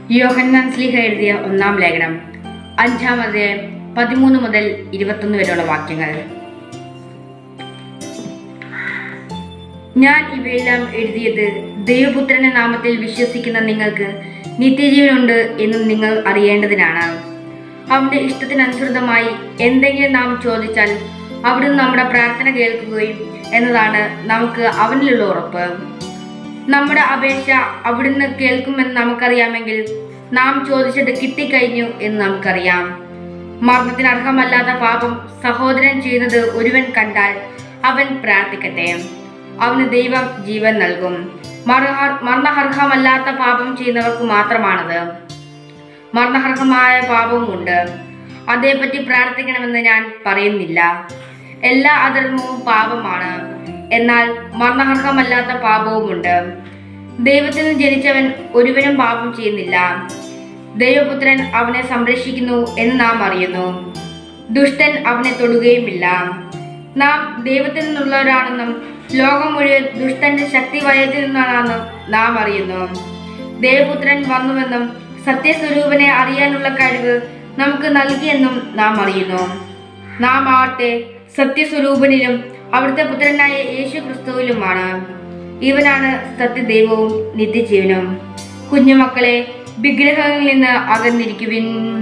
യോഹന്നാൻ സ്ലിഹ എഴുതിയ ഒന്നാം ലേഖനം അഞ്ചാം അധ്യായം പതിമൂന്ന് മുതൽ ഇരുപത്തൊന്ന് വരെയുള്ള വാക്യങ്ങൾ ഞാൻ ഇവയെല്ലാം എഴുതിയത് ദൈവപുത്രന്റെ നാമത്തിൽ വിശ്വസിക്കുന്ന നിങ്ങൾക്ക് നിത്യജീവനുണ്ട് എന്നും നിങ്ങൾ അറിയേണ്ടതിനാണ് അവന്റെ ഇഷ്ടത്തിനനുസൃതമായി എന്തെങ്കിലും നാം ചോദിച്ചാൽ അവിടുന്ന് നമ്മുടെ പ്രാർത്ഥന കേൾക്കുകയും എന്നതാണ് നമുക്ക് അവനിലുള്ള ഉറപ്പ് നമ്മുടെ അപേക്ഷ അവിടുന്ന് കേൾക്കുമെന്ന് നമുക്കറിയാമെങ്കിൽ നാം ചോദിച്ചത് കിട്ടിക്കഴിഞ്ഞു എന്ന് നമുക്കറിയാം മരണത്തിന് അർഹമല്ലാത്ത പാപം സഹോദരൻ ചെയ്യുന്നത് ഒരുവൻ കണ്ടാൽ അവൻ പ്രാർത്ഥിക്കട്ടെ അവന് ദൈവം ജീവൻ നൽകും മരണ- മരണാർഹമല്ലാത്ത പാപം ചെയ്യുന്നവർക്ക് മാത്രമാണത് മരണാർഹമായ പാപവുമുണ്ട് അതേപ്പറ്റി പ്രാർത്ഥിക്കണമെന്ന് ഞാൻ പറയുന്നില്ല എല്ലാ അധർമ്മവും പാപമാണ് എന്നാൽ മരണാർഹമല്ലാത്ത പാപവുമുണ്ട് ദൈവത്തിൽ നിന്ന് ജനിച്ചവൻ ഒരുവനും പാപം ചെയ്യുന്നില്ല ദൈവപുത്രൻ അവനെ സംരക്ഷിക്കുന്നു എന്ന് നാം അറിയുന്നു ദുഷ്ടൻ അവനെ തൊടുകയുമില്ല നാം ദൈവത്തിൽ നിന്നുള്ളവരാണെന്നും ലോകം മുഴുവൻ ദുഷ്ടന്റെ ശക്തി വയത്തിൽ നിന്നാണെന്നും നാം അറിയുന്നു ദേവപുത്രൻ വന്നുവെന്നും സത്യസ്വരൂപനെ അറിയാനുള്ള കഴിവ് നമുക്ക് നൽകിയെന്നും നാം അറിയുന്നു നാം ആവട്ടെ സത്യസ്വരൂപനിലും അവിടുത്തെ പുത്രനായ യേശു ക്രിസ്തുവിലുമാണ് ഇവനാണ് സത്യദൈവവും നിത്യജീവനും കുഞ്ഞുമക്കളെ വിഗ്രഹങ്ങളിൽ നിന്ന് അകന്നിരിക്കുവിൻ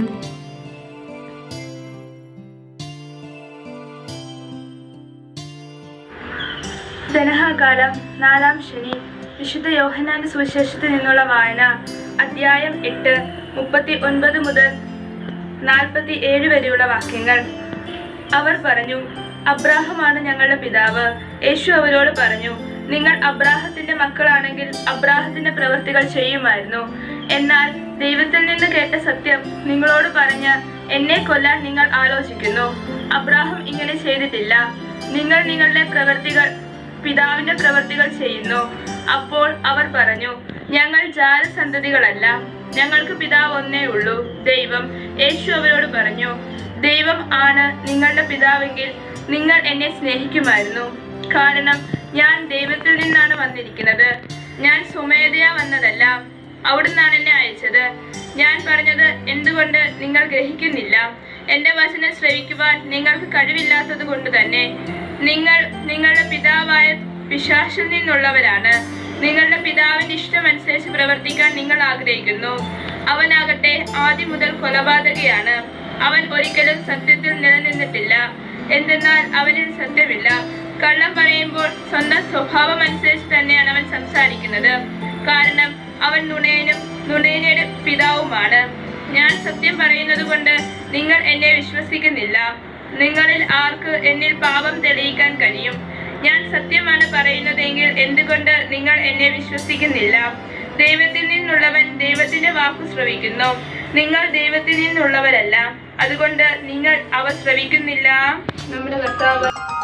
ധനഹാകാലം നാലാം ശനി വിശുദ്ധ യോഹന്നാന്റെ സുവിശേഷത്തിൽ നിന്നുള്ള വായന അധ്യായം എട്ട് മുപ്പത്തി ഒൻപത് മുതൽ നാൽപ്പത്തി ഏഴ് വരെയുള്ള വാക്യങ്ങൾ അവർ പറഞ്ഞു അബ്രാഹമാണ് ഞങ്ങളുടെ പിതാവ് യേശു അവരോട് പറഞ്ഞു നിങ്ങൾ അബ്രാഹത്തിന്റെ മക്കളാണെങ്കിൽ അബ്രാഹത്തിന്റെ പ്രവൃത്തികൾ ചെയ്യുമായിരുന്നു എന്നാൽ ദൈവത്തിൽ നിന്ന് കേട്ട സത്യം നിങ്ങളോട് പറഞ്ഞ് എന്നെ കൊല്ലാൻ നിങ്ങൾ ആലോചിക്കുന്നു അബ്രാഹം ഇങ്ങനെ ചെയ്തിട്ടില്ല നിങ്ങൾ നിങ്ങളുടെ പ്രവൃത്തികൾ പിതാവിന്റെ പ്രവൃത്തികൾ ചെയ്യുന്നു അപ്പോൾ അവർ പറഞ്ഞു ഞങ്ങൾ ജാലസന്തതികളല്ല ഞങ്ങൾക്ക് പിതാവ് ഒന്നേ ഉള്ളൂ ദൈവം യേശു അവരോട് പറഞ്ഞു ദൈവം ആണ് നിങ്ങളുടെ പിതാവെങ്കിൽ നിങ്ങൾ എന്നെ സ്നേഹിക്കുമായിരുന്നു കാരണം ഞാൻ ദൈവത്തിൽ നിന്നാണ് വന്നിരിക്കുന്നത് ഞാൻ സ്വമേധയാ വന്നതല്ല അവിടുന്നാണ് എന്നെ അയച്ചത് ഞാൻ പറഞ്ഞത് എന്തുകൊണ്ട് നിങ്ങൾ ഗ്രഹിക്കുന്നില്ല എന്റെ വചനം ശ്രവിക്കുവാൻ നിങ്ങൾക്ക് കഴിവില്ലാത്തത് കൊണ്ട് തന്നെ നിങ്ങൾ നിങ്ങളുടെ പിതാവായ പിശാശിൽ നിന്നുള്ളവരാണ് നിങ്ങളുടെ പിതാവിന്റെ ഇഷ്ടമനുസരിച്ച് പ്രവർത്തിക്കാൻ നിങ്ങൾ ആഗ്രഹിക്കുന്നു അവനാകട്ടെ ആദ്യം മുതൽ കൊലപാതകയാണ് അവൻ ഒരിക്കലും സത്യത്തിൽ നിലനിന്നിട്ടില്ല എന്തെന്നാൽ അവനിൽ സത്യമില്ല കള്ളം പറയുമ്പോൾ സ്വന്തം സ്വഭാവം അനുസരിച്ച് തന്നെയാണ് അവൻ സംസാരിക്കുന്നത് കാരണം അവൻ നുണയനും നുണയനയുടെ പിതാവുമാണ് ഞാൻ സത്യം പറയുന്നത് കൊണ്ട് നിങ്ങൾ എന്നെ വിശ്വസിക്കുന്നില്ല നിങ്ങളിൽ ആർക്ക് എന്നിൽ പാപം തെളിയിക്കാൻ കഴിയും ഞാൻ സത്യമാണ് പറയുന്നതെങ്കിൽ എന്തുകൊണ്ട് നിങ്ങൾ എന്നെ വിശ്വസിക്കുന്നില്ല ദൈവത്തിൽ നിന്നുള്ളവൻ ദൈവത്തിന്റെ വാക്കു ശ്രവിക്കുന്നു നിങ്ങൾ ദൈവത്തിൽ നിന്നുള്ളവരല്ല അതുകൊണ്ട് നിങ്ങൾ അവ ശ്രവിക്കുന്നില്ല നമ്മുടെ കർത്താവ്